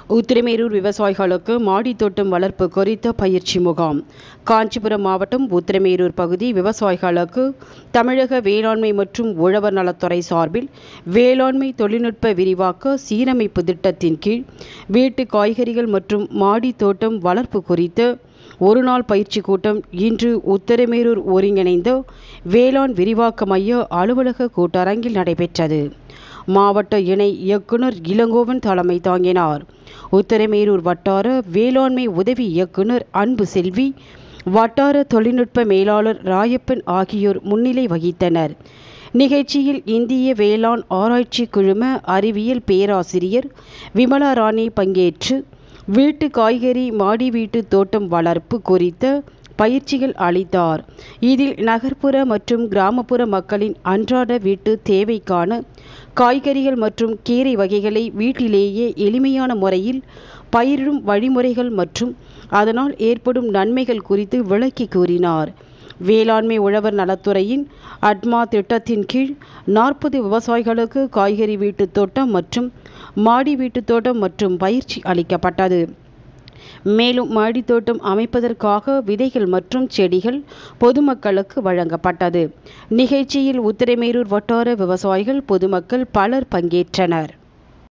உத்திரமேரூர் விவசாயிகளுக்கு மாடித் தோட்டம் வளர்ப்பு குறித்த பயிற்சி முகாம் காஞ்சிபுரம் மாவட்டம் உத்திரமேரூர் பகுதி விவசாயிகளுக்கு தமிழக வேளாண்மை மற்றும் உழவர் நலத்துறை சார்பில் வேளாண்மை தொழில்நுட்ப விரிவாக்க சீரமைப்பு திட்டத்தின் கீழ் வீட்டு காய்கறிகள் மற்றும் மாடித் தோட்டம் வளர்ப்பு குறித்த ஒருநாள் பயிற்சி கூட்டம் இன்று உத்திரமேரூர் ஒருங்கிணைந்த வேளாண் விரிவாக்க மைய அலுவலக கூட்டரங்கில் நடைபெற்றது மாவட்ட இணை இயக்குனர் இளங்கோவன் தலைமை தாங்கினார் உத்திரமேரூர் வட்டார வேளாண்மை உதவி இயக்குனர் அன்பு செல்வி வட்டார தொழில்நுட்ப மேலாளர் ராயப்பன் ஆகியோர் முன்னிலை வகித்தனர் நிகழ்ச்சியில் இந்திய வேளாண் ஆராய்ச்சி குழும அறிவியல் பேராசிரியர் விமலா ராணி பங்கேற்று வீட்டு காய்கறி மாடி வீட்டு தோட்டம் வளர்ப்பு குறித்த பயிற்சிகள் அளித்தார் இதில் நகர்ப்புற மற்றும் கிராமப்புற மக்களின் அன்றாட வீட்டு தேவைக்கான காய்கறிகள் மற்றும் கீரை வகைகளை வீட்டிலேயே எளிமையான முறையில் பயிரிடும் வழிமுறைகள் மற்றும் அதனால் ஏற்படும் நன்மைகள் குறித்து விளக்கி கூறினார் வேளாண்மை உழவர் நலத்துறையின் அட்மா திட்டத்தின் கீழ் நாற்பது விவசாயிகளுக்கு காய்கறி வீட்டு தோட்டம் மற்றும் மாடி வீட்டு தோட்டம் மற்றும் பயிற்சி அளிக்கப்பட்டது மேலும் மாடித்தோட்டம் அமைப்பதற்காக விதைகள் மற்றும் செடிகள் பொதுமக்களுக்கு வழங்கப்பட்டது நிகழ்ச்சியில் உத்திரமேரூர் வட்டார விவசாயிகள் பொதுமக்கள் பலர் பங்கேற்றனர்